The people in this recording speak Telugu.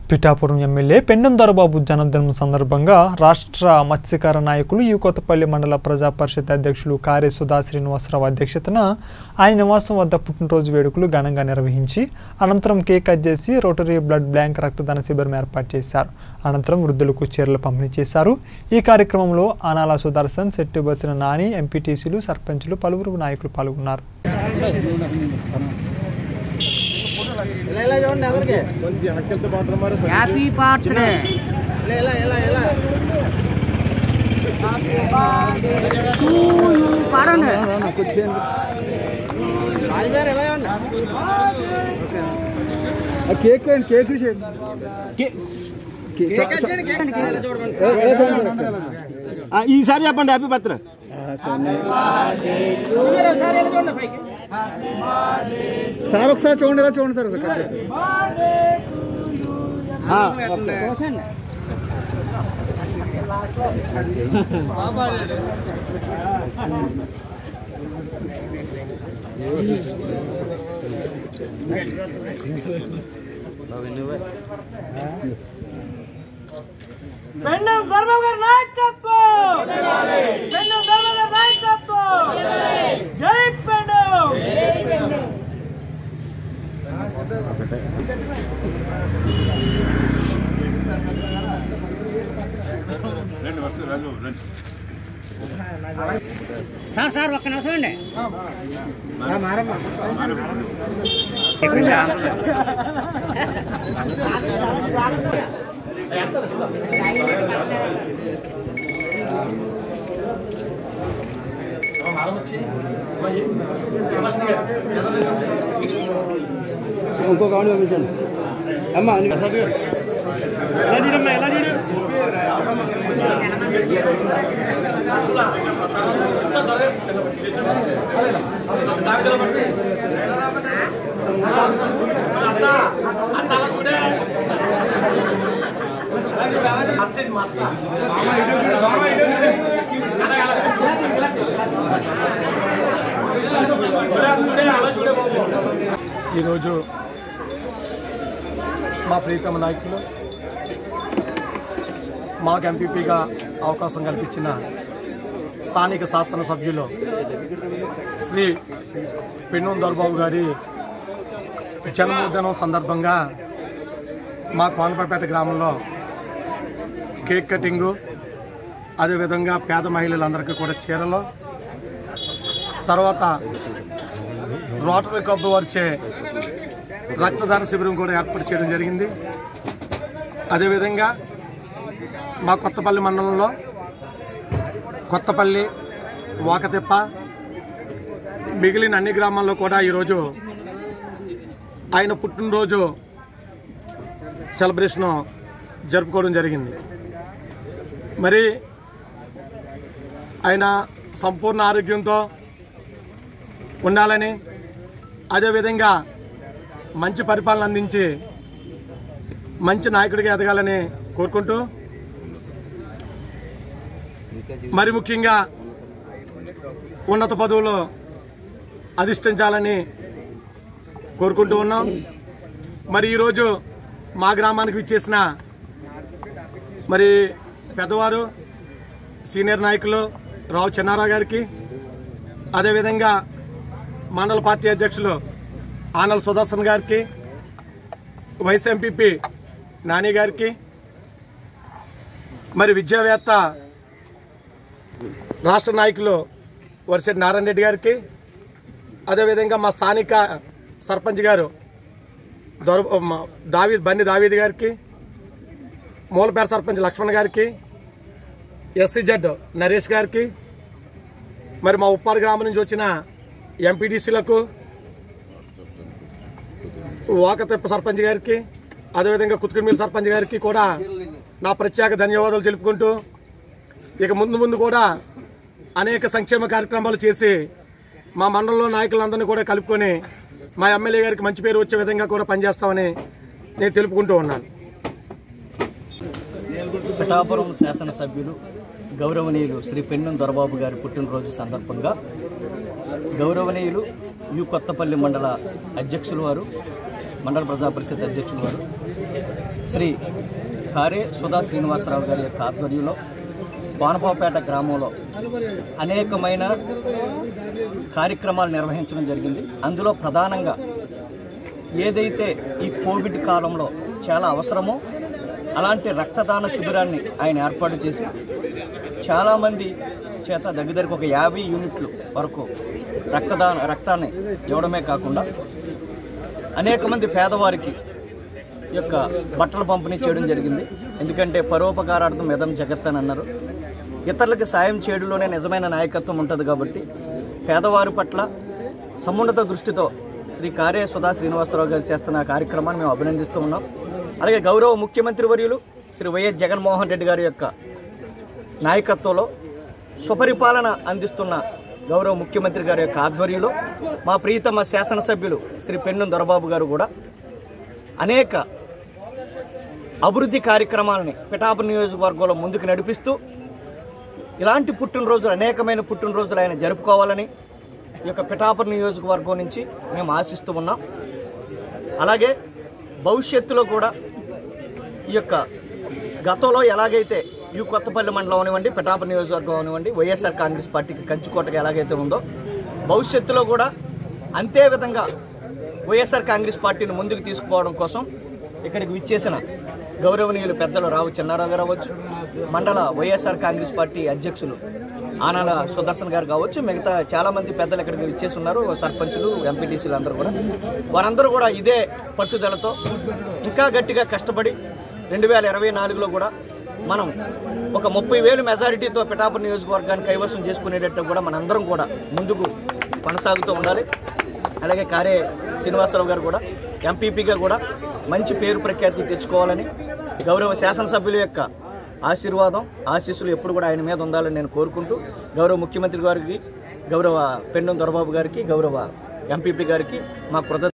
పిఠాపురం ఎమ్మెల్యే పెండం దొరబాబు జన్మదినం సందర్భంగా రాష్ట్ర మత్స్యకార నాయకులు ఈ కొత్తపల్లి మండల ప్రజా పరిషత్ అధ్యక్షులు కారే సుధా శ్రీనివాసరావు అధ్యక్షతన ఆయన నివాసం వద్ద పుట్టినరోజు వేడుకలు ఘనంగా నిర్వహించి అనంతరం కేక్ కట్ చేసి రోటరీ బ్లడ్ బ్యాంక్ రక్తదాన శిబిరం ఏర్పాటు చేశారు అనంతరం వృద్ధులకు చీరలు పంపిణీ చేశారు ఈ కార్యక్రమంలో ఆనాల సుదర్శన్ శెట్టిబతిన నాని ఎంపీటీసీలు సర్పంచులు పలువురు నాయకులు పాల్గొన్నారు ఇలా ఇలా చూడండి అందరికి హ్యాపీ బర్త్డే ఇలా ఇలా ఇలా ఇలా పాడండి రాజుగారు ఇలా చూడండి కేక్ అండి కేక్ కేక్ కట్ చేయండి, కేక్ ఇలా చూడండి ఈసారి చెప్పండి హ్యాపీ బర్త్డే ఒకసారి ఇలా చూడండి పైకి సార్ ఒకసారి చూడండి ఇలా చూడండి సార్ ఒకసారి చూసండి పెన్నం ధర్మం గారి నాయకత్వం పెన్నం ధర్మం గారి నాయకత్వం జై పెన్నం సార్ సార్ ఒక్క నిమిషం అండి ఇంకో కావాలి పంపించండి అమ్మా ఎలా చూడమ్మా ఎలా చూడు ఈరోజు మా ప్రీతమ నాయకులు మాకు ఎంపీపీగా అవకాశం కల్పించిన స్థానిక శాసనసభ్యులు శ్రీ పెన్ను దొరబాబు గారి జన్మదినం సందర్భంగా మా కోనపేట గ్రామంలో కేక్ కటింగు అదేవిధంగా పేద మహిళలందరికీ కూడా చీరలు తర్వాత రోటరీ క్లబ్ వారిచే రక్తదాన శిబిరం కూడా ఏర్పాటు చేయడం జరిగింది అదేవిధంగా మా కొత్తపల్లి మండలంలో కొత్తపల్లి వాకతిప్ప మిగిలిన అన్ని గ్రామాల్లో కూడా ఈరోజు ఆయన పుట్టినరోజు సెలబ్రేషన్ జరుపుకోవడం జరిగింది మరి ఆయన సంపూర్ణ ఆరోగ్యంతో ఉండాలని అదేవిధంగా మంచి పరిపాలన అందించి మంచి నాయకుడిగా ఎదగాలని కోరుకుంటూ మరి ముఖ్యంగా ఉన్నత పదవులు అధిష్ఠించాలని కోరుకుంటూ ఉన్నాం మరి ఈరోజు మా గ్రామానికి విచ్చేసిన మరి పెద్దవారు సీనియర్ నాయకులు రావు చెన్నారావు గారికి అదేవిధంగా మండల పార్టీ అధ్యక్షులు ఆనల్ సుదర్శన్ గారికి వైస్ ఎంపీపీ నాని గారికి మరి విద్యావేత్త రాష్ట్ర నాయకులు వరిశెట్టి నారాయణ రెడ్డి గారికి అదేవిధంగా మా స్థానిక సర్పంచ్ గారు దొర మా- దావీద్ బండి దావీద్ గారికి మూలపేట సర్పంచ్ లక్ష్మణ్ గారికి ఎస్సీజెడ్ నరేష్ గారికి మరి మా ఉప్పాడు గ్రామం నుంచి వచ్చిన ఎంపీటీసీలకు వాకతిప్ప సర్పంచ్ గారికి అదేవిధంగా కుతుకుమిల్ సర్పంచ్ గారికి కూడా నా ప్రత్యేక ధన్యవాదాలు తెలుపుకుంటూ ఇక ముందు ముందు కూడా అనేక సంక్షేమ కార్యక్రమాలు చేసి మా మండలంలో నాయకులందరినీ కూడా కలుపుకొని మా ఎమ్మెల్యే గారికి మంచి పేరు వచ్చే విధంగా కూడా పనిచేస్తామని నేను తెలుపుకుంటూ ఉన్నాను పిఠాపురం శాసనసభ్యులు గౌరవనీయులు శ్రీ పెన్నం దొరబాబు గారి పుట్టినరోజు సందర్భంగా గౌరవనీయులు యు కొత్తపల్లి మండల అధ్యక్షులు వారు మండల ప్రజా పరిషత్ అధ్యక్షులు వారు శ్రీ కారే సుధా శ్రీనివాసరావు గారి యొక్క ఆధ్వర్యంలో కోనపాపేట గ్రామంలో అనేకమైన కార్యక్రమాలు నిర్వహించడం జరిగింది అందులో ప్రధానంగా ఏదైతే ఈ కోవిడ్ కాలంలో చాలా అవసరమో అలాంటి రక్తదాన శిబిరాన్ని ఆయన ఏర్పాటు చేసి చాలామంది చేత దగ్గర దగ్గరకు ఒక యాభై యూనిట్లు వరకు రక్తదాన రక్తాన్ని ఇవ్వడమే కాకుండా అనేక మంది పేదవారికి ఈ యొక్క బట్టల పంపిణీ చేయడం జరిగింది ఎందుకంటే పరోపకారార్థం మిదం జగత్ అని అన్నారు ఇతరులకు సాయం చేయడంలోనే నిజమైన నాయకత్వం ఉంటుంది కాబట్టి పేదవారి పట్ల సమున్నత దృష్టితో శ్రీ కార్య సుధా శ్రీనివాసరావు గారు చేస్తున్న ఆ కార్యక్రమాన్ని మేము అభినందిస్తూ ఉన్నాం అలాగే గౌరవ ముఖ్యమంత్రి వర్యులు శ్రీ వైఎస్ జగన్మోహన్ రెడ్డి గారి యొక్క నాయకత్వంలో సుపరిపాలన అందిస్తున్న గౌరవ ముఖ్యమంత్రి గారి యొక్క ఆధ్వర్యంలో మా ప్రీతమ శాసనసభ్యులు శ్రీ పెన్ను దొరబాబు గారు కూడా అనేక అభివృద్ధి కార్యక్రమాలని పిఠాపు నియోజకవర్గంలో ముందుకు నడిపిస్తూ ఇలాంటి పుట్టినరోజులు అనేకమైన పుట్టినరోజులు ఆయన జరుపుకోవాలని ఈ యొక్క పిఠాపురం నియోజకవర్గం నుంచి మేము ఆశిస్తూ ఉన్నాం అలాగే భవిష్యత్తులో కూడా ఈ యొక్క గతంలో ఎలాగైతే ఈ కొత్తపల్లి మండలం అనివ్వండి పిఠాపురం నియోజకవర్గం అనివ్వండి వైఎస్ఆర్ కాంగ్రెస్ పార్టీకి కంచుకోటగా ఎలాగైతే ఉందో భవిష్యత్తులో కూడా అంతే విధంగా వైఎస్ఆర్ కాంగ్రెస్ పార్టీని ముందుకు తీసుకుపోవడం కోసం ఇక్కడికి విచ్చేసిన గౌరవనీయులు పెద్దలు రావు చెన్నారావు గారు అవ్వచ్చు మండల వైఎస్ఆర్ కాంగ్రెస్ పార్టీ అధ్యక్షులు ఆనాల సుదర్శన్ గారు కావచ్చు మిగతా చాలా మంది పెద్దలు ఇక్కడికి విచ్చేసి ఉన్నారు సర్పంచులు ఎంపీటీసీలు అందరూ కూడా వారందరూ కూడా ఇదే పట్టుదలతో ఇంకా గట్టిగా కష్టపడి రెండు వేల ఇరవై నాలుగులో కూడా మనం ఒక ముప్పై వేలు మెజారిటీతో పిఠాపురం నియోజకవర్గాన్ని కైవసం చేసుకునేటట్టు కూడా మనందరం కూడా ముందుకు కొనసాగుతూ ఉండాలి అలాగే కారే శ్రీనివాసరావు గారు కూడా ఎంపీపీగా కూడా మంచి పేరు ప్రఖ్యాతి తెచ్చుకోవాలని గౌరవ శాసనసభ్యుల యొక్క ఆశీర్వాదం ఆశీస్సులు ఎప్పుడు కూడా ఆయన మీద ఉండాలని నేను కోరుకుంటూ గౌరవ ముఖ్యమంత్రి గారికి గౌరవ పెన్నం దొరబాబు గారికి గౌరవ ఎంపీపీ గారికి మా కృత